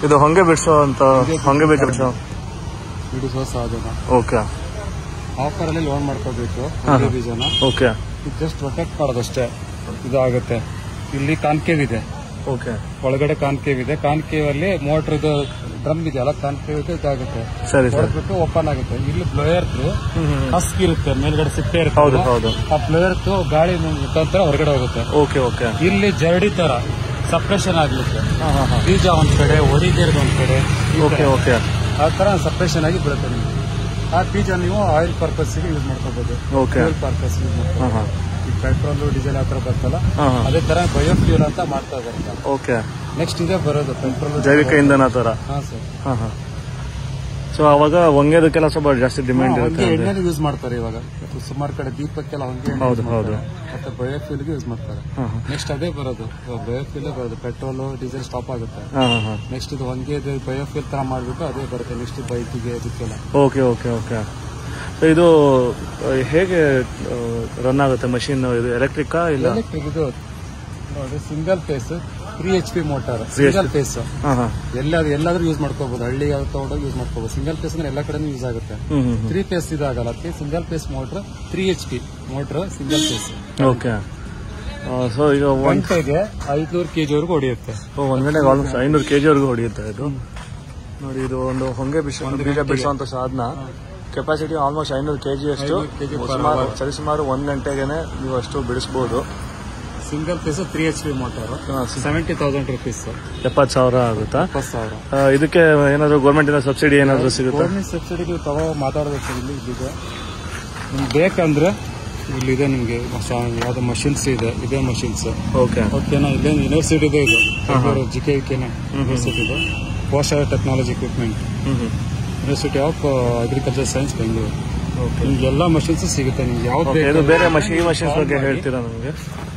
ಇದು ಹೊಂಗೆ ಬಿಡಿಸೋ ಅಂತ ಹೊಂಗೆ ಬೀಜ ಬಿಡಿಸೋ ಬಿಡಿಸೋ ಸಾಧನ ಓಕೆ ಆಫರ್ ಅಲ್ಲಿ ಲೋನ್ ಮಾಡ್ಕೋಬೇಕು ಹಾ, ಹಾ. ಬೀಜನ ಓಕೆ ಜಸ್ಟ್ ರೊಟೇಟ್ ಮಾಡೋದಷ್ಟೇ ಇದಾಗುತ್ತೆ ಇಲ್ಲಿ ಕಾನ್ಕೇವ್ ಇದೆ ಓಕೆ ಒಳಗಡೆ ಕಾನ್ಕೇವ್ ಇದೆ ಕಾನ್ಕೇವ್ ಅಲ್ಲಿ ಮೋಟರ್ ಇದು ಡ್ರಮ್ ಇದೆಯಲ್ಲ ಕಾನ್ಕೇವ್ ಇದೆ ಇದಾಗುತ್ತೆ ಸರಿ ಸರ್ ಹೊಡೆದ್ಬಿಟ್ಟು ಓಪನ್ ಆಗುತ್ತೆ ಇಲ್ಲಿ ಬ್ಲೋಯರ್ ಹ್ಮ್ ಹ್ಮ್ ಹಸ್ಕ್ ಇರುತ್ತೆ ಮೇಲ್ಗಡೆ ಸಿಪ್ಪೆ ಹೌದು ಇರುತ್ತೆ ಹೌದು ಆ ಬ್ಲೋಯರ್ ಗಾಳಿ ಮುಖಾಂತರ ಹೊರಗಡೆ ಹೋಗುತ್ತೆ ಓಕೆ ಓಕೆ ಇಲ್ಲಿ ಜರಡಿ ತರ ಸಪ್ರೇಷನ್ ಆಗ್ಲಿಕ್ಕೆ ಹಾ ಹಾ ಹಾ ಬೀಜ ಒಂದ್ ಕಡೆ ಒರಿಗೇರ್ದು ಒಂದ್ ಕಡೆ ಈ ತರ. ಓಕೆ ಓಕೆ ಆ ತರ ಸಪ್ರೇಷನ್ ಆಗಿ ಬೀಳುತ್ತೆ ನಿಮ್ಗೆ ಆ ಬೀಜ ನೀವು ಆಯಿಲ್ ಪರ್ಪಸ್ ಯೂಸ್ ಮಾಡ್ಕೋಬಹುದು ಓಕೆ ಫ್ಯೂಲ್ ಪರ್ಪಸ್ ಯೂಸ್ ಹಾ ಮಾಡ್ಕೋಬಹುದು ಹಾ ಈ ಪೆಟ್ರೋಲ್ ಡೀಸೆಲ್ ಆ ತರ ಬರ್ತಲ್ಲ ಹಾ ಹಾ ಅದೇ ತರ ಬಯೋಫ್ಯೂಲ್ ಅಂತ ಮಾಡ್ತಾ ಇದ್ದಾರೆ ಓಕೆ ನೆಕ್ಸ್ಟ್ ಇದೇ ಬರೋದು ಪೆಟ್ರೋಲ್ ಜೈವಿಕ ಇಂಧನ ತರ ಹಾ ಸರ್ ಹಾ ಹಾ ಸೊ ಅವಾಗ ಹೊಂಗೆದಕ್ಕೆಲ್ಲ ಸ್ವಲ್ಪ ಜಾಸ್ತಿ ಡಿಮ್ಯಾಂಡ್ ಇರುತ್ತೆ ಹೊಂಗೆ ಅಂದ್ರೆ. ಎಣ್ಣೆನೂ ಯೂಸ್ ಮಾಡ್ತಾರೆ ಇವಾಗ ಸುಮಾರು ಕಡೆ ದೀಪಕ್ಕೆಲ್ಲ ಹೊಂಗೆ ಎಣ್ಣೆ ಹೌದು, use ಹೌದು. ಮಾಡ್ತಾರೆ. ಮತ್ತೆ ಬಯೋಫ್ಯೂಲ್ಗೆ ಯೂಸ್ ಮಾಡ್ತಾರೆ ಹಾ ಹಾ ನೆಕ್ಸ್ಟ್ ಅದೇ ಬರೋದು ಬಯೋಫ್ಯೂಲ್ ಬರೋದು ಪೆಟ್ರೋಲ್ ಡೀಸೆಲ್ ಸ್ಟಾಪ್ ಆಗುತ್ತೆ ಹಾ ಹಾ ಹಾ ನೆಕ್ಸ್ಟ್ ಇದು ಹೊಂಗೆ ಬಯೋಫ್ಯೂಲ್ ತರ ಮಾಡ್ಬಿಟ್ಟು ಅದೇ ಬರುತ್ತೆ ನೆಕ್ಸ್ಟ್ ಬೈಕಿಗೆ ಅದಕ್ಕೆಲ್ಲ ಓಕೆ ಓಕೆ ಓಕೆ ಸೊ ಇದು ಆ, ಹೇಗೆ ರನ್ ಆಗುತ್ತೆ ಮಷಿನ್ ಇದು ಎಲೆಕ್ಟ್ರಿಕಾ ಇಲ್ಲ ಎಲೆಕ್ಟ್ರಿಕ್ ಇದು ನೋಡಿ single phase three H P motor single phase ಹಾ ಹಾ ಎಲ್ಲ ಎಲ್ಲಾದ್ರೂ ಯೂಸ್ ಮಾಡ್ಕೋಬಹುದು ಹಳ್ಳಿ ತಗೊಂಡೋಗಿ ಯೂಸ್ ಮಾಡ್ಕೋಬಹುದು ಸಿಂಗಲ್ ಫೇಸ್ ಅಂದ್ರೆ ಎಲ್ಲ ಕಡೆನೂ ಯೂಸ್ ಆಗುತ್ತೆ ಹ್ಮ್ ಹ್ಮ್ ತ್ರೀ ಫೇಸ್ ಇದಾಗಲ್ಲ ಅದಕ್ಕೆ single phase motor three H P motor single phase okay so ಈಗ ಒಂದ್ ಗಂಟೆಗೆ ಐದ್ನೂರು ಕೆಜಿ ವರೆಗೂ ಹೊಡೆಯುತ್ತೆ ಒಂದ್ ಗಂಟೆಗೆ ಆಲ್ಮೋಸ್ಟ್ ಐನೂರು ಕೆಜಿ ವರೆಗೂ ಹೊಡೆಯುತ್ತೆ ಇದು ನೋಡಿ ಇದು ಒಂದು ಹೊಂಗೆ ಬಿಡಿಸೋ ಬೀಜ ಬಿಡಿಸುವಂತ ಸಾಧನ ಕೆಪಾಸಿಟಿ ಆಲ್ಮೋಸ್ಟ್ ಐನೂರು ಕೆಜಿ ಅಷ್ಟು 500 kg per ಸುಮಾರು hour. ಸರಿಸುಮಾರು ಒಂದ್ ಗಂಟೆಗೆನೆ ನೀವು ಅಷ್ಟು ಬಿಡಿಸಬಹುದು single phase three H P motor ಹಾ, ಸೆವೆಂಟಿ ತೌಸಂಡ್ ರುಪೀಸ್ ಎಪ್ಪತ್ತು ಸಾವಿರ ಆಗುತ್ತಾ ಇಪ್ಪತ್ತು ಸಾವಿರ ಆ, ಇದಕ್ಕೆ ಏನಾದ್ರು ಗೌರ್ಮೆಂಟ್ ಇಂದ ಸಬ್ಸಿಡಿ ಏನಾದ್ರು ಸಿಗುತ್ತಾ ಗೌರ್ಮೆಂಟ್ ಸಬ್ಸಿಡಿ ನೀವು ತಗೋ ಮಾತಾಡಬೇಕು ಇಲ್ಲಿ ಇಲ್ಲಿದೆ ನಿಮ್ಗೆ ಬೇಕಂದ್ರೆ ಇಲ್ಲಿದೆ ನಿಮಗೆ ಯಾವ್ದು ಮಷಿನ್ಸ್ ಇದೆ ಇದೇ ಮಷಿನ್ಸ್ ಓಕೆ ಓಕೆನಾ ಇಲ್ಲೇ ಯೂನಿವರ್ಸಿಟಿ ಇದೆ ಇದು ಹಾ, ಹಾ. ಜಿ ಕೆ ಕೆನ ಯೂನಿವರ್ಸಿಟಿ ಇದು post technology equipment hmm hmm university of agriculture science Bengaluru okay ನಿಮ್ಗೆ ಎಲ್ಲ ಮಷಿನ್ಸ್ ಸಿಗುತ್ತೆ ನಿಮ್ಗೆ ಯಾವ್ದು ಓಕೆ ಇದು ಬೇಕು ಬೇರೆ ಮಷಿನ್ ಈ ಮಷಿನ್ಸ್ ಬಗ್ಗೆ ಹೇಳ್ತೀರಾ ನಮಗೆ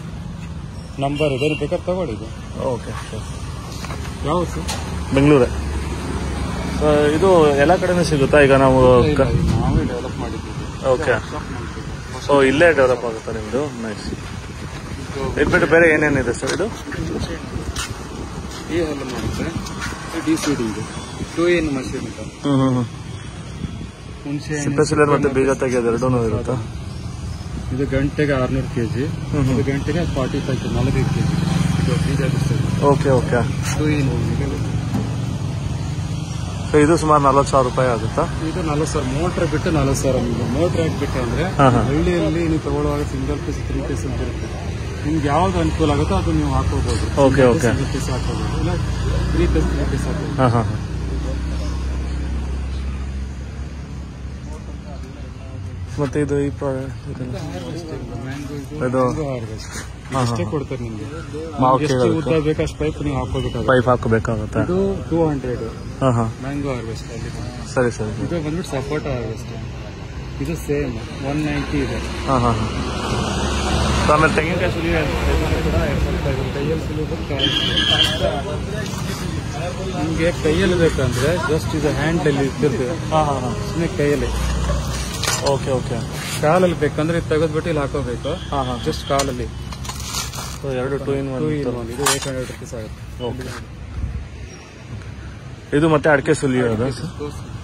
ನಂಬರ್ ಇದೆ ನೀವು ಬೇಕಾದ್ರೆ ತಗೊಳ್ಳಿ ಇದು ಓಕೆ ಯಾವ್ದು ಸರ್ ಬೆಂಗಳೂರೇ ಆ, ಇದು ಎಲ್ಲ ಕಡೆನೂ ಸಿಗುತ್ತಾ ಈಗ ನಾವು ಇಲ್ಲ, ಇದು ನಾವೇ ಡೆವಲಪ್ ಮಾಡಿದ್ದೀವಿ ಓಕೆ Shop ಮಾಡ್ತೀವಿ. ಸೊ ಇಲ್ಲೇ ಡೆವಲಪ್ ಆಗುತ್ತಾ ನಿಮ್ದು ನೈಸ್ ಇದು ಬಿಟ್ಟು ಬೇರೆ ಏನೇನಿದೆ ಸರ್ ಇದು ಈ ಎಲ್ಲ ಮಾಡುತ್ತೆ ಡಿ ಸಿ ಡಿ ಇದೆ ಟೂ ಇನ್ ಮಷೀನ್ ಇದೆ ಹ್ಮ್ ಹ್ಮ್ ಹ್ಮ್ ಹುಣಸೆ ಹಣ್ಣು, ಸಿಪ್ಪೆ ಸಿಲರ್ ಮತ್ತೆ ಬೀಜ ತೆಗೆಯೋದು ಎರಡೂ ಇರುತ್ತಾ ಇದು ಗಂಟೆಗೆ ಆರ್ನೂರು ಕೆಜಿ ಹ್ಮ್ ಹ್ಮ್ ಇದು ಗಂಟೆಗೆ ಫಾರ್ಟಿ ಫೈವ್ ಕೆ ನಲವತ್ತೈದು ಕೆಜಿ ಇದು ಬೀಜ ಬಿಡಿಸೋದು okay okay two in so ಇದು ಸುಮಾರು ನಲ್ವತ್ತು ಸಾವಿರ ರೂಪಾಯಿ ಆಗುತ್ತಾ ಇದು ನಲ್ವತ್ತು ಸಾವಿರ ಮೋಟ್ರ್ ಬಿಟ್ಟು ನಲ್ವತ್ತು ಸಾವಿರ ನಿಮ್ಗೆ ಮೋಟ್ರ್ ಹಾಕ್ಬಿಟ್ಟು ಅಂದ್ರೆ ಹಾ, ಹಾ. ಹಳ್ಳಿಯಲ್ಲಿ ನೀವು ತಗೊಳ್ಳುವಾಗ ಸಿಂಗಲ್ ಪೀಸ್ ತ್ರೀ ಪೀಸ್ ಅಂತ ಇರುತ್ತೆ ನಿಮ್ಗೆ ಯಾವ್ದು ಅನುಕೂಲ ಆಗುತ್ತೋ ಅದು ನೀವು ಹಾಕೋಬಹುದು Okay, okay. ಸಿಂಗಲ್ ಪೀಸ್ ಹಾಕೋಬಹುದು ಇಲ್ಲ ತ್ರೀ ಪೀಸ್ ತ್ರೀ ಪೀಸ್ ಹಾಕೋಬಹುದು ಹಾಂ ಹಾಂ ಮತ್ತೆ ಇದು ಈ ಪ್ರಾಡಕ್ಟ್ ಇದು ಹಾ, ಇಷ್ಟೇ ಹಾ. ಕೊಡ್ತಾರೆ ನಿಮ್ಗೆ ಮಾವು ಎಷ್ಟು ಕೇಳೋದಕ್ಕೆ? ಉದ್ದ ಬೇಕು ಅಷ್ಟು ಪೈಪ್ ನೀವು ಹಾಕೋಬೇಕಾಗುತ್ತೆ ಪೈಪ್ ಹಾಕಬೇಕಾಗುತ್ತೆ ಇದು ಟೂ ಹಂಡ್ರೆಡ್ ಹಾಂ ಹಾಂ ಮ್ಯಾಂಗೋ ಹಾರ್ವೆಸ್ಟ್ ಅಲ್ಲಿ ಸರಿ ಸರಿ ಇದು ಬಂದ್ಬಿಟ್ಟು ಸಪೋಟ ಹಾರ್ವೆಸ್ಟ್ ಇದು ಸೇಮ್ ಒನ್ ನೈಂಟಿ ಇದೆ ಹಾಂ ಹಾಂ ಹಾಂ ಸೊ ಆಮೇಲೆ ತೆಂಗಿನಕಾಯಿ ಸುಲಿ ಕೈಯಲ್ಲಿ ಸುಲಿಯೋದು ಕಾಯಿ ನಿಮ್ಗೆ ಕೈಯಲ್ಲಿ ಬೇಕಂದ್ರೆ ಜಸ್ಟ್ ಇದು ಹ್ಯಾಂಡ್ ಅಲ್ಲಿ ಇದ್ದಿರ್ತದೆ ಹಾಂ ಹಾಂ ಹಾಂ ಸುಮ್ಮನೆ ಕೈಯಲ್ಲಿ ಓಕೆ ಓಕೆ ಕಾಲಲ್ಲಿ ಬೇಕಂದ್ರೆ ಇದು ತೆಗೆದ್ಬಿಟ್ಟು ಇಲ್ಲಿ ಹಾಕೋಬೇಕು ಹಾಂ ಹಾಂ ಜಸ್ಟ್ ಕಾಲಲ್ಲಿ ಸೊ ಎರಡು two in two in one one ಇದು ಏಟ್ ಹಂಡ್ರೆಡ್ ರುಪೀಸ್ ಆಗುತ್ತೆ ಓಕೆ ಇದು ಮತ್ತೆ ಅಡಿಕೆ ಸುಲಿಯೋದು ತೋರ್ಸಿ.